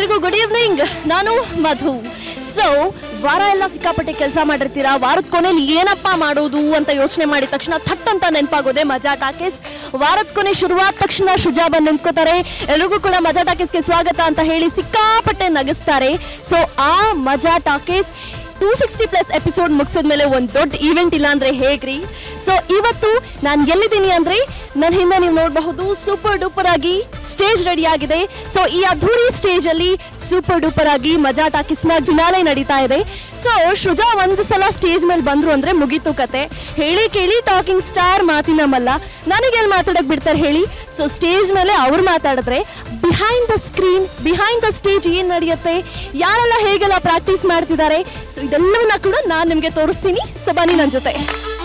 ಎಲ್ರಿಗೂ good evening ನಾನು ಮಧು so ವಾರ ಎಲ್ಲ ಸಿಕ್ಕಾಪಟ್ಟೆ ಕೆಲಸ ಮಾಡಿರ್ತೀರಾ ವಾರದ ಕೊನೆಯಲ್ಲಿ ಏನಪ್ಪ ಮಾಡೋದು ಅಂತ ಯೋಚನೆ ಮಾಡಿದ ತಕ್ಷಣ ಥಟ್ ಅಂತ ನೆನಪಾಗೋದೆ ಮಜಾ ಟಾಕೀಸ್ ವಾರದ ಕೊನೆ ಶುರುವಾದ ತಕ್ಷಣ ಶುಜಾ ಬಂದು ನಿಂತ್ಕೋತಾರೆ ಎಲ್ರಿಗೂ ಕೂಡ ಮಜಾ ಟಾಕೀಸ್ಗೆ ಸ್ವಾಗತ ಅಂತ ಹೇಳಿ ಸಿಕ್ಕಾಪಟ್ಟೆ ನಗಿಸ್ತಾರೆ ಸೊ ಆ Majaa Talkies two sixty plus episode ಮುಗಿಸಿದ್ಮೇಲೆ ಒಂದು ದೊಡ್ಡ ಈವೆಂಟ್ ಇಲ್ಲ ಅಂದ್ರೆ ಹೇಗ್ರಿ ಸೊ ಇವತ್ತು ನಾನು ಎಲ್ಲಿದ್ದೀನಿ ಅಂದ್ರೆ ನನ್ನ ಹಿಂದೆ ನೀವು ನೋಡಬಹುದು ಸೂಪರ್ ಡೂಪರ್ ಆಗಿ ಸ್ಟೇಜ್ ರೆಡಿ ಆಗಿದೆ ಸೊ ಈ ಅದ್ಧೂರಿ ಸ್ಟೇಜ್ ಅಲ್ಲಿ ಸೂಪರ್ ಡೂಪರ್ ಆಗಿ ಮಜಾ ಟಾಕಿಸ್ನ ಫಿನಾಲೆ ನಡೀತಾ ಇದೆ ಸೊ ಶುಜಾ ಒಂದು ಸಲ ಸ್ಟೇಜ್ ಮೇಲೆ ಬಂದ್ರು ಅಂದ್ರೆ ಮುಗೀತು ಕತೆ ಹೇಳಿ ಕೇಳಿ ಟಾಕಿಂಗ್ ಸ್ಟಾರ್ ಮಾತಿನ ಮಲ್ಲ ನನಗೆಲ್ಲಿ ಮಾತಾಡಕ್ ಬಿಡ್ತಾರೆ ಹೇಳಿ ಸೊ ಸ್ಟೇಜ್ ಮೇಲೆ ಅವ್ರು ಮಾತಾಡಿದ್ರೆ behind the screen behind the stage ಏನ್ ನಡೆಯುತ್ತೆ ಯಾರೆಲ್ಲ ಹೇಗೆಲ್ಲ ಪ್ರಾಕ್ಟೀಸ್ ಮಾಡ್ತಿದ್ದಾರೆ ಸೊ ಇದೆಲ್ಲವನ್ನ ಕೂಡ ನಾನು ನಿಮಗೆ ತೋರಿಸ್ತೀನಿ ಸೊ ಬನ್ನಿ ನನ್ನ ಜೊತೆ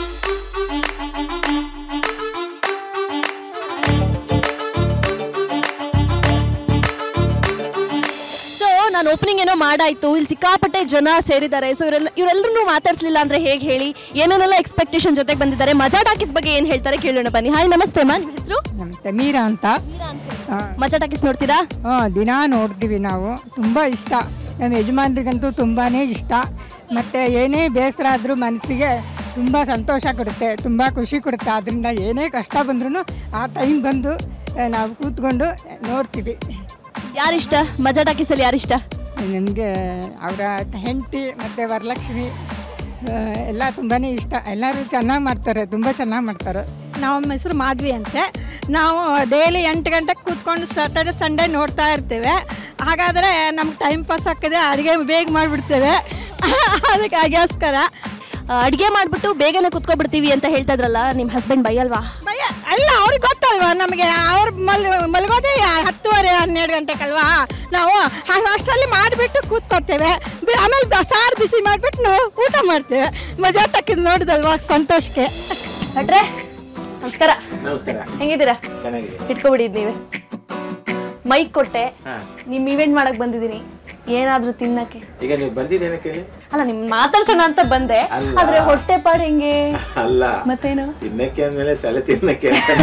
ಸೊ ನಾನು ಓಪನಿಂಗ್ ಏನೋ ಮಾಡಾಯ್ತು ಇಲ್ಲಿ ಸಿಕ್ಕಾಪಟ್ಟೆ ಜನ ಸೇರಿದ್ದಾರೆ ಸೊ ಇವರೆಲ್ಲ ಇವರೆಲ್ಲರೂ ಮಾತಾಡ್ಸ್ಲಿಲ್ಲ ಅಂದ್ರೆ ಹೇಗೆ ಹೇಳಿ ಏನೇನೆಲ್ಲ ಎಕ್ಸ್ಪೆಕ್ಟೇಷನ್ ಜೊತೆಗೆ ಬಂದಿದ್ದಾರೆ ಮಜಾ ಟಾಕೀಸ್ ಬಗ್ಗೆ ಏನು ಹೇಳ್ತಾರೆ ಕೇಳೋಣ ಬನ್ನಿ ಹಾಯ್ ನಮಸ್ತೆ ಮಾ ನಿಮ್ಮ ಹೆಸರು ನಮಸ್ತೆ ಮೀರಾ ಅಂತ ಮಜಾ ಟಾಕೀಸ್ ನೋಡ್ತೀರಾ ಹಾಂ ದಿನ ನೋಡ್ತೀವಿ ನಾವು ತುಂಬ ಇಷ್ಟ ನಮ್ಮ ಯಜಮಾನ್ರಿಗಂತೂ ತುಂಬಾ ಇಷ್ಟ ಮತ್ತು ಏನೇ ಬೇಸರ ಆದರೂ ಮನಸ್ಸಿಗೆ ತುಂಬ ಸಂತೋಷ ಕೊಡುತ್ತೆ ತುಂಬ ಖುಷಿ ಕೊಡುತ್ತೆ ಅದರಿಂದ ಏನೇ ಕಷ್ಟ ಬಂದ್ರೂ ಆ ಟೈಮ್ ಬಂದು ಆ, ನಾವು ಕೂತ್ಕೊಂಡು ನೋಡ್ತೀವಿ ಯಾರಿಷ್ಟ ಮಜಾ ಟಾಕೀಸಲ್ಲಿ ಯಾರಿಷ್ಟ ನನಗೆ ಅವರ ಹೆಂಡತಿ ಮತ್ತು ವರಲಕ್ಷ್ಮಿ ಆ, ಎಲ್ಲ ತುಂಬಾ ಇಷ್ಟ ಎಲ್ಲರೂ ಚೆನ್ನಾಗಿ ಮಾಡ್ತಾರೆ ತುಂಬ ಚೆನ್ನಾಗಿ ಮಾಡ್ತಾರೆ ನಮ್ಮ ಹೆಸರು ಮಾಧವಿ ಅಂತೆ ನಾವು ಡೈಲಿ ಎಂಟು ಗಂಟೆಗೆ ಕೂತ್ಕೊಂಡು ಸ್ಯಾಟರ್ಡೆ ಸಂಡೇ ನೋಡ್ತಾ ಇರ್ತೇವೆ ಹಾಗಾದರೆ ನಮ್ಗೆ ಟೈಮ್ ಪಾಸ್ ಆಗ್ತದೆ ಅಡುಗೆ ಬೇಗ ಮಾಡಿಬಿಡ್ತೇವೆ ಅದಕ್ಕೆ ಹಾಗೋಸ್ಕರ ಅಡುಗೆ ಮಾಡ್ಬಿಟ್ಟು ಬೇಗನೆ ಕುತ್ಕೊಬಿಡ್ತೀವಿ ಅಂತ ಹೇಳ್ತಾ ಇದ್ರಲ್ಲ ನಿಮ್ಮ ಹಸ್ಬೆಂಡ್ ಬೈಯಲ್ವಾ ಭಯ ಅಲ್ಲ ಅವ್ರಿಗೆ ಗೊತ್ತಲ್ವಾ ನಮಗೆ ಅವ್ರು ಮಲ್ ಮಲಗೋದೇ ಹತ್ತುವರೆ ಹನ್ನೆರಡು ಗಂಟೆಗಲ್ವಾ ನಾವು ಹ- ಅಷ್ಟರಲ್ಲಿ ಮಾಡಿಬಿಟ್ಟು ಕೂತ್ಕೊತೇವೆ ಬಿ- ಆಮೇಲೆ ದ- ಸಾರು ಬಿಸಿ ಮಾಡಿಬಿಟ್ಟು ನಾವು ಊಟ ಮಾಡ್ತೇವೆ ಮಜಾ ತಕ್ಕಿದ್ ನೋಡಿದಲ್ವಾ ಸಂತೋಷಕ್ಕೆ ಭಟ್ರೆ ನಮಸ್ಕಾರ ನಮಸ್ಕಾರ ಹೆಂಗಿದ್ದೀರಾ ಚೆನ್ನಾಗಿದೆ ಇಟ್ಕೊಬಿಡಿದ್ ನೀವೇ ಮೈಕ್ ಕೊಟ್ಟೆ ಹಾ. ನಿಮ್ ಇವೆಂಟ್ ಮಾಡಕ್ ಬಂದಿದ್ದೀನಿ ಏನಾದ್ರೂ ತಿನ್ನಕ್ಕೆ ಈಗ ನೀವು ಬಂದಿದ್ದೇನೆ ಕೇಳಿ ಅಲ್ಲ ನಿಮ್ ಮಾತಾಡ್ಸೋಣ ಅಂತ ಬಂದೆ ಅಲ್ಲ. ಆದ್ರೆ ಹೊಟ್ಟೆ ಪಾಡ್ ಹೆಂಗೆ ಅಲ್ಲ ಮತ್ತೇನು ತಿನ್ನಕ್ಕೆ ಅಂದ್ಮೇಲೆ ತಲೆ ತಿನ್ನಕ್ಕೆ ಅಂತ.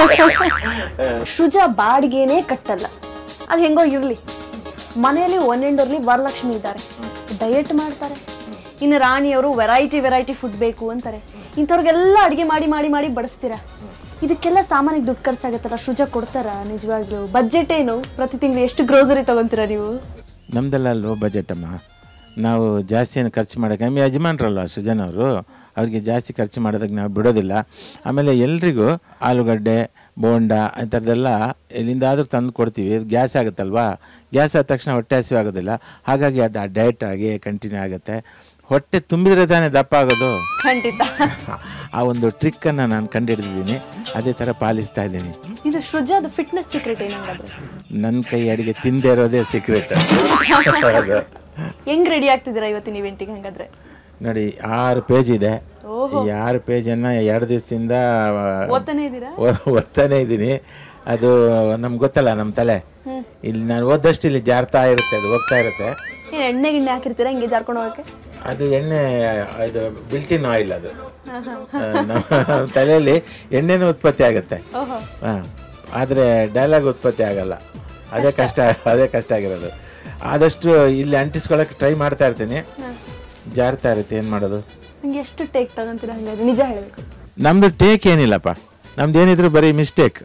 ಸೃಜಾ ಬಾಡಿಗೆನೇ ಕಟ್ಟಲ್ಲ ಅದು ಹೆಂಗೋ ಇರ್ಲಿ ಮನೆಯಲ್ಲಿ ಒನ್ ಅಂಡ್ ಓನ್ಲಿ ವರಲಕ್ಷ್ಮಿ ಇದ್ದಾರೆ ಡಯಟ್ ಮಾಡ್ತಾರೆ ಇನ್ನು ರಾಣಿಯವರು ವೆರೈಟಿ ವೆರೈಟಿ ಫುಡ್ ಬೇಕು ಅಂತಾರೆ ಇಂಥವ್ರಿಗೆಲ್ಲ ಅಡುಗೆ ಮಾಡಿ ಮಾಡಿ ಮಾಡಿ ಬಡಿಸ್ತೀರಾ ಇದಕ್ಕೆಲ್ಲ ಸಾಮಾನ್ಯಕ್ಕೆ ದುಡ್ಡು ಖರ್ಚಾಗತ್ತಲ್ಲ ಸೃಜಾ ಕೊಡ್ತಾರಾ ನಿಜವಾಗ್ಲೂ ಬಜೆಟ್ ಏನು ಪ್ರತಿ ತಿಂಗಳು ಎಷ್ಟು ಗ್ರೋಸರಿ ತಗೊಂತೀರಾ ನೀವು ನಮ್ದೆಲ್ಲ ಲೋ ಬಜೆಟ್ ಅಮ್ಮ ನಾವು ಜಾಸ್ತಿ ಏನು ಖರ್ಚು ಮಾಡೋಕೆ ನಮ್ಮ ಯಜಮಾನ್ರಲ್ವ ಸುಜನ್ ಅವರು ಅವ್ರಿಗೆ ಜಾಸ್ತಿ ಖರ್ಚು ಮಾಡೋದಕ್ಕೆ ನಾವು ಬಿಡೋದಿಲ್ಲ ಆಮೇಲೆ ಎಲ್ರಿಗೂ ಆಲೂಗಡ್ಡೆ ಬೋಂಡ ಈ ಥರದ್ದೆಲ್ಲ ಎಲ್ಲಿಂದಾದ್ರೂ ತಂದು ಕೊಡ್ತೀವಿ ಗ್ಯಾಸ್ ಆಗುತ್ತಲ್ವಾ ಗ್ಯಾಸ್ ಆದ ತಕ್ಷಣ ಹೊಟ್ಟೆ ಹಸಿವು ಆಗೋದಿಲ್ಲ ಹಾಗಾಗಿ ಅದು ಡಯಟ್ ಆಗಿ ಕಂಟಿನ್ಯೂ ಆಗುತ್ತೆ ಹೊಟ್ಟೆ ತುಂಬಿದ್ರೆ ತಾನೇ ದಪ್ಪ ಆಗೋದು ಖಂಡಿತ ಆ ಒಂದು ಟ್ರಿಕ್ಕನ್ನು ನಾನು ಕಂಡುಹಿಡಿದಿದ್ದೀನಿ ಅದೇ ಥರ ಪಾಲಿಸ್ತಾ ಇದ್ದೀನಿ ಇದು ಸೃಜಾದ ಫಿಟ್ನೆಸ್ ಸೀಕ್ರೆಟ್ ಏನಂಗಾದ್ರೆ ನನ್ನ ಕೈ ಅಡಿಗೆ ತಿಂದೇ ಇರೋದೇ ಸೀಕ್ರೆಟ್ ಹೌದು ಹೆಂಗ್ ರೆಡಿ ಆಗ್ತಿದ್ದೀರಾ ಇವತ್ತಿನ ಇವೆಂಟಿಗೆ ಹಂಗಾದ್ರೆ ನೋಡಿ ಆರು ಪೇಜ್ ಇದೆ ಓಹೋ. ಈ ಆರು ಪೇಜನ್ನು ಎರಡು ದಿವಸದಿಂದ ಓದ್ತಾನೆ ಇದ್ದೀರಾ ಓದ್ತಾನೆ ಇದ್ದೀನಿ ಅದು ನಮ್ಗೆ ಗೊತ್ತಲ್ಲ ನಮ್ಮ ತಲೆ ಇಲ್ಲಿ ನಾನು ಓದಷ್ಟು ಇಲ್ಲಿ ಜಾರ್ತಾ ಇರುತ್ತೆ ಅದು ಹೋಗ್ತಾ ಇರುತ್ತೆ ಏನ್ ಎಣ್ಣೆ ಗಿಣ್ಣೆ ಹಾಕಿರ್ತೀರಾ ಹಿಂಗೆ ಜಾರ್ಕೊಂಡು ಹೋಗಕ್ಕೆ ಅದು ಎಣ್ಣೆ ಇದು ಬಿಲ್ಟಿನ್ ಆಯಿಲ್ ಅದು ಆ, ನಮ್ಮ ತಲೆಯಲ್ಲಿ ಎಣ್ಣೆನೂ ಉತ್ಪತ್ತಿ ಆಗುತ್ತೆ ಓಹೋ ಹಾಂ ಆದರೆ ಡೈಲಾಗ್ ಉತ್ಪತ್ತಿ ಆಗಲ್ಲ ಅದೇ ಕಷ್ಟ ಅದೇ ಕಷ್ಟ ಆಗಿರೋದು ಆದಷ್ಟು ಇಲ್ಲಿ ಅಂಟಿಸ್ಕೊಳಕ್ಕೆ ಟ್ರೈ ಮಾಡ್ತಾ ಇರ್ತೀನಿ ಜಾರ್ತಾ ಇರುತ್ತೆ ಏನು ಮಾಡೋದು ಹಂಗೆ ಎಷ್ಟು ಟೇಕ್ ತಗೊಂತೀರಾ ಹಂಗಾದ್ರೆ ನಿಜ ಹೇಳಬೇಕು ನಮ್ದು ಟೇಕ್ ಏನಿಲ್ಲಪ್ಪ ನಮ್ದು ಏನಿದ್ರು ಬರೀ ಮಿಸ್ಟೇಕ್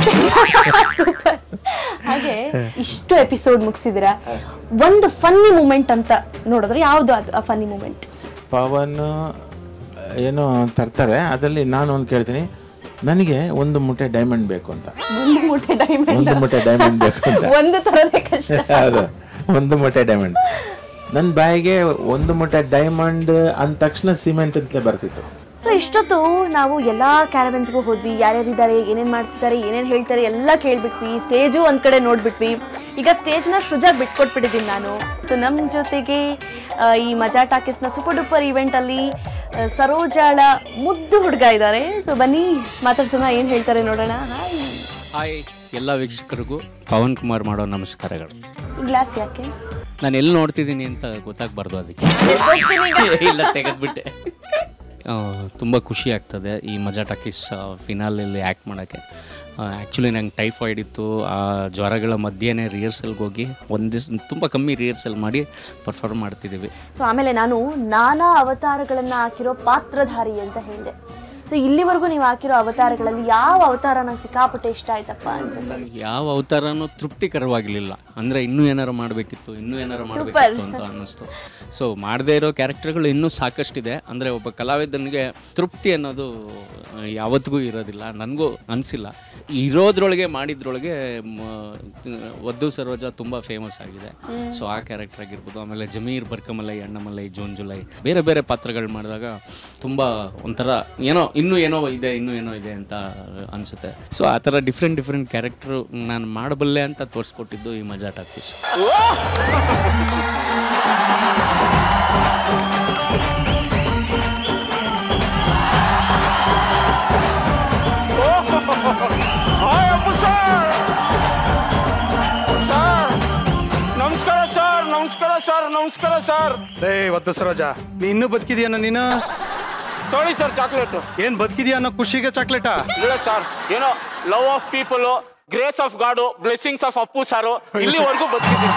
ಸೂಪರ್ ಹಾಗೆ ಇಷ್ಟು ಎಪಿಸೋಡ್ ಮುಗಿಸಿದಿರಾ ಒಂದು ಫನ್ನಿ ಮೂಮೆಂಟ್ ಅಂತ ನೋಡಿದ್ರೆ ಯಾವ್ದು ಅದು ಆ ಫನ್ನಿ ಮೂಮೆಂಟ್ ಪವನ್ ಏನೋ ತರ್ತಾರೆ ಅದರಲ್ಲಿ ನಾನು ಒಂದು ಕೇಳ್ತೀನಿ ನನಗೆ ಒಂದು ಮುಟ್ಟೆ ಡೈಮಂಡ್ ಬೇಕು ಅಂತ ಒಂದು ಮೂಟೆ ಡೈಮಂಡ್ ಒಂದು ಮುಟ್ಟೆ ಡೈಮಂಡ್ ಬೇಕು ಅಂತ ಒಂದು ತರದೇ ಕಷ್ಟ ಹೌದು ಒಂದು ಮುಟ್ಟೆ ಡೈಮಂಡ್ ನನ್ನ ಬಾಯಿಗೆ ಒಂದು ಮುಟ್ಟೆ ಡೈಮಂಡ್ ಅಂದ ತಕ್ಷಣ ಸಿಮೆಂಟ್ ಅಂತಲೇ ಬರ್ತಿತ್ತು ಸೊ ಇಷ್ಟೊತ್ತು ನಾವು ಎಲ್ಲಾ ಕ್ಯಾರವೆನ್ಸ್ಗೂ ಹೋದ್ವಿ ಯಾರ್ಯಾರಿದ್ದಾರೆ ಏನೇನ್ ಮಾಡ್ತಿದ್ದಾರೆ ಏನೇನ್ ಹೇಳ್ತಾರೆ ಎಲ್ಲ ಕೇಳ್ಬಿಟ್ವಿ ಸ್ಟೇಜು ಒಂದ್ ಕಡೆ ನೋಡ್ಬಿಟ್ವಿ ಈಗ ಸ್ಟೇಜ್ನ ಸೃಜಾಗ್ ಬಿಟ್ಕೊಟ್ಬಿಟ್ಟಿದ್ದೀನಿ ನಾನು ಸೊ ನಮ್ಮ ಜೊತೆಗೆ ಆ, ಈ ಮಜಾ ಟಾಕೀಸ್ನ ಸೂಪರ್ ಡೂಪರ್ ಈವೆಂಟಲ್ಲಿ ಸರೋಜಾಳ ಮುದ್ದು ಹುಡುಗ ಇದ್ದಾರೆ ಸೊ ಬನ್ನಿ ಮಾತಾಡ್ಸೋಣ ಏನು ಹೇಳ್ತಾರೆ ನೋಡೋಣ ಹಾಯ್ ಹಾಯ್ ಎಲ್ಲ ವೀಕ್ಷಕರಿಗೂ ಪವನ್ ಕುಮಾರ್ ಮಾಡೋ ನಮಸ್ಕಾರಗಳು ಗ್ಲಾಸ್ ಯಾಕೆ ನಾನು ಎಲ್ಲಿ ನೋಡ್ತಿದ್ದೀನಿ ಅಂತ ಗೊತ್ತಾಗ್ಬಾರ್ದು ಅದಕ್ಕೆ ಇಲ್ಲ ತೆಗೆದ್ಬಿಟ್ಟೆ ತುಂಬ ಖುಷಿ ಆಗ್ತದೆ ಈ ಮಜಾ ಟಾಕೀಸ್ ಫಿನಾಲಲ್ಲಿ ಆ್ಯಕ್ಟ್ ಮಾಡೋಕ್ಕೆ ಆ್ಯಕ್ಚುಲಿ ನಂಗೆ ಟೈಫಾಯ್ಡ್ ಇತ್ತು ಆ ಜ್ವರಗಳ ಮಧ್ಯೆನೇ ರಿಹರ್ಸಲ್ಗೆ ಹೋಗಿ ಒಂದು ದಿವ್ಸ ತುಂಬ ಕಮ್ಮಿ ರಿಹರ್ಸಲ್ ಮಾಡಿ ಪರ್ಫಾರ್ಮ್ ಮಾಡ್ತಿದ್ದೀವಿ ಸೊ ಆಮೇಲೆ ನಾನು ನಾನಾ ಅವತಾರಗಳನ್ನ ಹಾಕಿರೋ ಪಾತ್ರಧಾರಿ ಅಂತ ಹೇಳಿದೆ ಸೊ ಇಲ್ಲಿವರೆಗೂ ನೀವು ಹಾಕಿರೋ ಅವತಾರಗಳಲ್ಲಿ ಯಾವ ಅವತಾರ ನಂಗೆ ಸಿಕ್ಕಾಪಟ್ಟೆ ಇಷ್ಟ ಆಯ್ತಪ್ಪ ಅನ್ಸುತ್ತೆ ನನಗೆ ಯಾವ ಅವತಾರನೂ ತೃಪ್ತಿಕರವಾಗಿರಲಿಲ್ಲ ಅಂದರೆ ಇನ್ನೂ ಏನಾರು ಮಾಡಬೇಕಿತ್ತು ಇನ್ನೂ ಏನಾರು ಮಾಡಬೇಕಿತ್ತು ಅಂತ ಅನ್ನಿಸ್ತು ಸೊ ಮಾಡದೇ ಇರೋ ಕ್ಯಾರೆಕ್ಟರ್ಗಳು ಇನ್ನೂ ಸಾಕಷ್ಟಿದೆ ಅಂದರೆ ಒಬ್ಬ ಕಲಾವಿದನಿಗೆ ತೃಪ್ತಿ ಅನ್ನೋದು ಆ, ಯಾವತ್ತಿಗೂ ಇರೋದಿಲ್ಲ ನನಗೂ ಅನಿಸಿಲ್ಲ ಇರೋದ್ರೊಳಗೆ ಮಾಡಿದ್ರೊಳಗೆ ಮ- ವದ್ದು ಸರೋಜ ತುಂಬ ಫೇಮಸ್ ಆಗಿದೆ ಸೊ ಆ ಕ್ಯಾರೆಕ್ಟರ್ ಆಗಿರ್ಬೋದು ಆಮೇಲೆ ಜಮೀರ್ ಬರ್ಕಮಲೈ ಅಣ್ಣಮಲೈ ಜೂನ್ ಜುಲೈ ಬೇರೆ ಬೇರೆ ಪಾತ್ರಗಳು ಮಾಡಿದಾಗ ತುಂಬ ಒಂಥರ ಏನೋ ಇನ್ನೂ ಏನೋ ಇದೆ ಇನ್ನೂ ಏನೋ ಇದೆ ಅಂತ ಅನಿಸುತ್ತೆ ಸೊ ಆ ಥರ ಡಿಫ್ರೆಂಟ್ ಡಿಫ್ರೆಂಟ್ ಕ್ಯಾರೆಕ್ಟ್ರು ನಾನು ಮಾಡಬಲ್ಲೆ ಅಂತ ತೋರಿಸ್ಕೊಟ್ಟಿದ್ದು ಈ ಮಜಾ ಟಾಕೀಸ್ ನಮಸ್ಕಾರ ಸರ್ ನಮಸ್ಕಾರ ಸರ್ ನಮಸ್ಕಾರ ಸರ್ ರೇ ಒದ್ದು ಸರೋಜ ನೀ ಇನ್ನೂ ಬದುಕಿದ್ಯಾನ ನೀನು ತೊಳಿ ಸರ್ ಚಾಕ್ಲೇಟ್ ಏನ್ ಬದುಕಿದ್ಯಾ ಅನ್ನೋ ಖುಷಿಗೆ ಚಾಕ್ಲೇಟಾ ಇಲ್ಲ ಸರ್ ಏನೋ love of people grace of god blessings of Appu sir ಇಲ್ಲಿವರೆಗೂ ಬದುಕಿದ್ದೀನಿ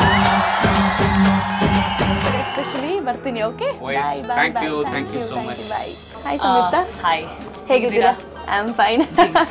ಎಸ್ಪೆಷಲಿ ಬರ್ತೀನಿ okay Oh, yes. Thank you, thank you so much. Bye hi Samyuktha hi ಹೇಗಿದ್ದೀರಾ I am fine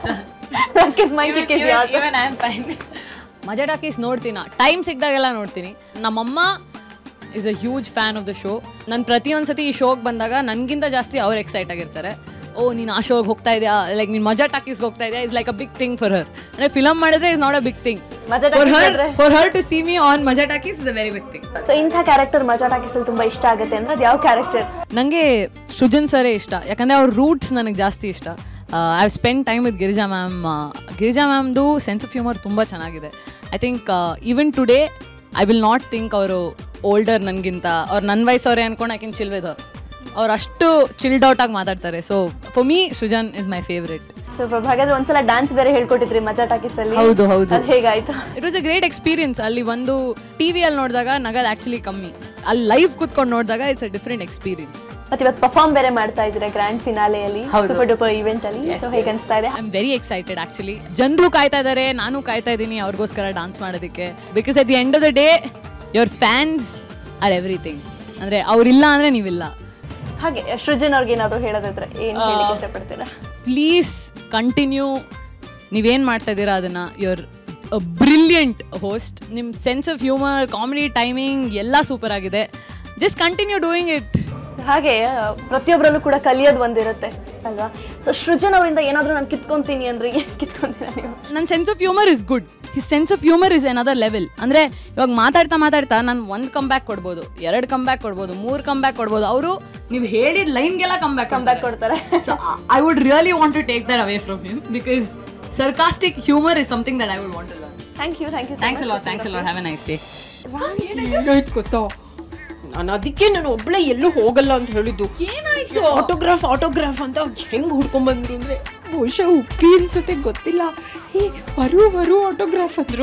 kiss my kick is yes even I am fine Majaa talkies ನೋಡ್ತೀನ time ಸಿಕ್ದಾಗೆಲ್ಲ ನೋಡ್ತೀನಿ ನಮ್ಮಮ್ಮ is a huge fan of the show ನಾನು ಪ್ರತಿಯೊಂದು ಸತಿ ಈ ಶೋಗೆ ಬಂದಾಗ ನನಗಿಂತ ಜಾಸ್ತಿ ಅವ್ರು ಎಕ್ಸೈಟ್ ಆಗಿರ್ತಾರೆ ಓ ನೀನು ಆ ಶೋಗೆ ಹೋಗ್ತಾ ಇದೆಯಾ ಲೈಕ್ ನೀನು ಮಜಾ ಟಾಕೀಸ್ಗೆ ಹೋಗ್ತಾ ಇದೆಯಾ is like a big thing for her ಅಂದರೆ ಫಿಲಮ್ ಮಾಡಿದ್ರೆ is not a big thing Majaa for talkies her ಅಂದ್ರೆ? For her to see me on Majaa Talkies is a very big thing so ಇಂಥ ಕ್ಯಾರೆಕ್ಟರ್ ಮಜಾ ಟಾಕೀಸಲ್ಲಿ ತುಂಬಾ ಇಷ್ಟ ಆಗುತ್ತೆ ಅಂದ್ರೆ ಅದು ಯಾವ ಕ್ಯಾರೆಕ್ಟರ್ ನನಗೆ ಸೃಜನ್ ಸರೇ ಇಷ್ಟ ಯಾಕಂದರೆ ಅವ್ರ ರೂಟ್ಸ್ ನನಗೆ ಜಾಸ್ತಿ ಇಷ್ಟ I have spend time with Girija ma'am Girija ಮ್ಯಾಮ್ದು ಸೆನ್ಸ್ ಆಫ್ ಹ್ಯೂಮರ್ ತುಂಬ ಚೆನ್ನಾಗಿದೆ I think even today I will not think ಅವರು ಓಲ್ಡರ್ ನನಗಿಂತ ಅವ್ರು ನನ್ನ ವಯಸ್ಸವ್ರೆ ಅನ್ಕೊಂಡು ಐ ಕ್ಯಾನ್ ಚಿಲ್ ವಿತ್ ಅವ್ರು ಅವ್ರು ಅಷ್ಟು ಚಿಲ್ಡ್ ಔಟ್ ಆಗಿ ಮಾತಾಡ್ತಾರೆ so for me Srujan is my favourite so ಹಾಗಾದ್ರೆ ಒಂದ್ಸಲ ಡ್ಯಾನ್ಸ್ ಬೇರೆ ಹೇಳ್ಕೊಟ್ಟಿದ್ರಿ ಮಜಾ ಟಾಕೀಸ್ ಅಲ್ಲಿ ಹೌದು, ಹೌದು. ಅದು ಹೇಗಾಯ್ತು it was a great experience ಅಲ್ಲಿ ಒಂದು ಟಿ ವಿಯಲ್ಲಿ ನೋಡಿದಾಗ ನಗದು ಆ್ಯಕ್ಚುಲಿ ಕಮ್ಮಿ ಅಲ್ಲಿ ಲೈವ್ ಕೂತ್ಕೊಂಡು ನೋಡಿದಾಗ ಇಟ್ಸ್ ಅ ಡಿಫ್ರೆಂಟ್ ಎಕ್ಸ್ಪೀರಿಯನ್ಸ್ ಮತ್ತೆ ಇವತ್ತು ಪರ್ಫಾರ್ಮ್ ಬೇರೆ ಮಾಡ್ತಾ ಇದ್ದೀರಾ ಗ್ರ್ಯಾಂಡ್ ಫಿನಾಲೆಯಲ್ಲಿ ಸೂಪರ್ ಡೂಪರ್ ಇವೆಂಟ್ ಅಲ್ಲಿ ಸೊ ಹೇಗೆ ಅನ್ಸ್ತಾ ಇದೆ I am very excited actually ಜನರು ಕಾಯ್ತಾ ಇದ್ದಾರೆ ನಾನು ಕಾಯ್ತಾ ಇದ್ದೀನಿ ಅವ್ರಿಗೋಸ್ಕರ ಡಾನ್ಸ್ ಮಾಡೋದಕ್ಕೆ because at the end of the day your fans are everything ಅಂದರೆ ಅವ್ರಿಲ್ಲ ಅಂದರೆ ನೀವಿಲ್ಲ ಹಾಗೆ ಸೃಜನ್ ಅವ್ರಿಗೆ ಏನಾದ್ರು ಹೇಳೋದಿದ್ರೆ ಏನ್ ಹೇಳಿಕ್ಕೆ ಇಷ್ಟಪಡ್ತೀರಾ ಪ್ಲೀಸ್ ಕಂಟಿನ್ಯೂ ನೀವೇನು ಮಾಡ್ತಾ ಇದ್ದೀರಾ ಅದನ್ನು ಯುವರ್ ಬ್ರಿಲಿಯಂಟ್ ಹೋಸ್ಟ್ ನಿಮ್ಮ sense of humour comedy timing ಎಲ್ಲ ಸೂಪರ್ ಆಗಿದೆ ಜಸ್ಟ್ ಕಂಟಿನ್ಯೂ ಡೂಯಿಂಗ್ ಇಟ್ ಹಾಗೆ ಆ, ಪ್ರತಿಯೊಬ್ಬರಲ್ಲೂ ಕೂಡ ಕಲಿಯೋದು ಒಂದಿರುತ್ತೆ ಅಲ್ವಾ ಸೊ ಸೃಜನ್ ಅವರಿಂದ ಏನಾದರೂ ನಾನು ಕಿತ್ಕೊಂತೀನಿ ಅಂದ್ರೆ ಏನ್ ಕಿತ್ಕೊಂತೀರಾ ನೀವು ನನ್ನ sense of humour is good his sense of humour is another level ಅಂದರೆ ಇವಾಗ ಮಾತಾಡ್ತಾ ಮಾತಾಡ್ತಾ ನಾನು ಒಂದು ಕಮ್ ಬ್ಯಾಕ್ ಕೊಡ್ಬೋದು ಎರಡು ಕಮ್ ಬ್ಯಾಕ್ ಕೊಡ್ಬೋದು ಮೂರು ಕಮ್ ಬ್ಯಾಕ್ ಕೊಡ್ಬೋದು ಅವರು ನೀವು ಹೇಳಿದ ಲೈನ್ಗೆಲ್ಲ ಕಮ್ ಬ್ಯಾಕ್ ಕಮ್ ಬ್ಯಾಕ್ ಕೊಡ್ತಾರೆ so I would really want to take that away from him because sarcastic humour is something that I would want to learn thank you thank you thanks a lot thanks a lot have a nice day ಏನಾಯ್ತು ಗೊತ್ತಾ ನಾನು ಅದಕ್ಕೆ ನಾನು ಒಬ್ಳೆ ಎಲ್ಲೂ ಹೋಗಲ್ಲ ಅಂತ ಹೇಳಿದ್ದು ಏನಾಯ್ತು ಆಟೋಗ್ರಾಫ್ ಆಟೋಗ್ರಾಫ್ ಅಂತ ಹೆಂಗ್ ಹುಡ್ಕೊಂಡ್ ಬಂದ್ರು ಅಂದ್ರೆ ಬಹುಶಃ ಉಪ್ಪಿ ಅನ್ಸುತ್ತೆ ಗೊತ್ತಿಲ್ಲ ಹೇ ಬರು ಬರು ಆಟೋಗ್ರಾಫ್ ಅಂದ್ರು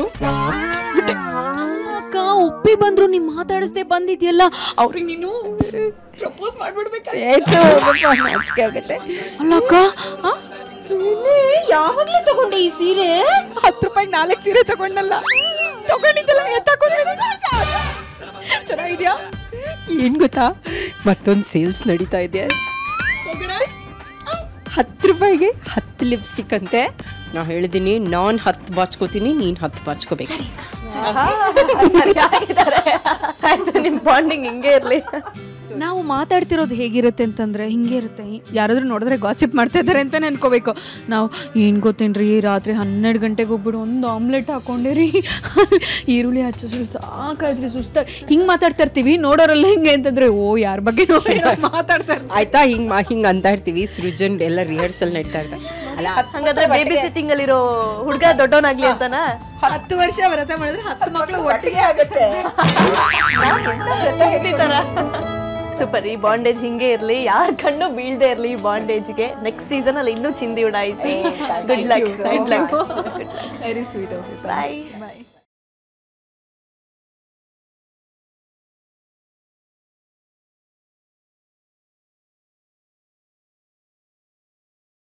ಅಕ್ಕ ಉಪ್ಪಿ ಬಂದ್ರು ನೀನ್ ಮಾತಾಡಿಸ್ದೆ ಬಂದಿದ್ಯಲ್ಲ ಅವ್ರಿಗೆ ನೀನು ಪ್ರಪೋಸ್ ಮಾಡ್ಬಿಡ್ಬೇಕಾಯ್ತು ನಾಚಿಕೆ ಆಗುತ್ತೆ ಅಲ್ಲಕ್ಕ ಯಾವಾಗ್ಲೂ ತಗೊಂಡೆ ಈ ಸೀರೆ ಹತ್ತು ರೂಪಾಯಿ ನಾಲ್ಕು ಸೀರೆ ತಗೊಂಡಲ್ಲ ತಗೊಂಡಿದ್ದಲ್ಲ ಚೆನ್ನಾಗಿದ್ಯಾ ಏನ್ ಗೊತ್ತಾ ಮತ್ತೊಂದು ಸೇಲ್ಸ್ ನಡೀತಾ ಇದೆ ಹತ್ತು ರೂಪಾಯಿಗೆ ಹತ್ತು ಲಿಪ್ಸ್ಟಿಕ್ ಅಂತೆ ನಾ ಹೇಳಿದೀನಿ ನಾನು ಹತ್ತು ಬಾಚ್ಕೋತೀನಿ ನೀನು ಹತ್ತು ಬಾಚ್ಕೋಬೇಕು ಆಯ್ತು ನಿಮ್ಮ ಬಾಂಡಿಂಗ್ ಹಿಂಗೆ ಇರಲಿ ನಾವು ಮಾತಾಡ್ತಿರೋದು ಹೇಗಿರುತ್ತೆ ಅಂತಂದ್ರೆ ಹಿಂಗೆ ಇರುತ್ತೆ ಯಾರಾದ್ರೂ ನೋಡಿದ್ರೆ ಗಾಸಿಪ್ ಮಾಡ್ತಾ ಇದ್ದಾರೆ ಅಂತ ಅನ್ಕೋಬೇಕು ನಾವು ಏನು ಗೊತ್ತೇನ್ರಿ ರಾತ್ರಿ ಹನ್ನೆರಡು ಗಂಟೆಗೆ ಹೋಗ್ಬಿಟ್ಟು ಒಂದು ಆಮ್ಲೆಟ್ ಹಾಕೊಂಡಿರಿ ಈರುಳ್ಳಿ ಹಚ್ಚಿದ್ರು ಸಾಕಾಯ್ತ್ರಿ ಸುಸ್ತ ಹಿಂಗೆ ಮಾತಾಡ್ತಾ ಇರ್ತೀವಿ ನೋಡೋರೆಲ್ಲ ಹಿಂಗೆ ಅಂತಂದ್ರೆ ಓ ಯಾರ ಬಗ್ಗೆ ಮಾತಾಡ್ತಾ ಇರ್ತಾರೆ ಆಯ್ತಾ ಹಿಂಗ್ ಮಾ- ಹಿಂಗ್ ಅಂತ ಇರ್ತೀವಿ ಸೃಜನ್ ಎಲ್ಲ ರಿಹರ್ಸಲ್ ನಡೀತಾ ಇರ್ತಾರೆ ಅಲ್ಲ ಹಂಗಾದ್ರೆ ಬೇಬಿ ಸಿಟ್ಟಿಂಗ್ ಅಲ್ಲಿರೋ ಹುಡುಗ ದೊಡ್ಡವನಾಗ್ಲಿ ಅಂತನಾ ಹತ್ತು ವರ್ಷ ವ್ರತ ಮಾಡಿದ್ರೆ ಹತ್ತು ಮಕ್ಕಳು ಒಟ್ಟಿಗೆ ಸೂಪರ್ ಈ ಬಾಂಡೇಜ್ ಹಿಂಗೆ ಇರ್ಲಿ ಯಾರ ಕಣ್ಣು ಬೀಳ್ದೆ ಇರ್ಲಿ ಈ ಬಾಂಡೇಜ್ಗೆ ನೆಕ್ಸ್ಟ್ ಸೀಸನ್ ಅಲ್ಲಿ ಇನ್ನೂ ಚಿಂದಿ ಉಡಾಯಿಸಿ good luck good luck very sweet ಬಾಯ್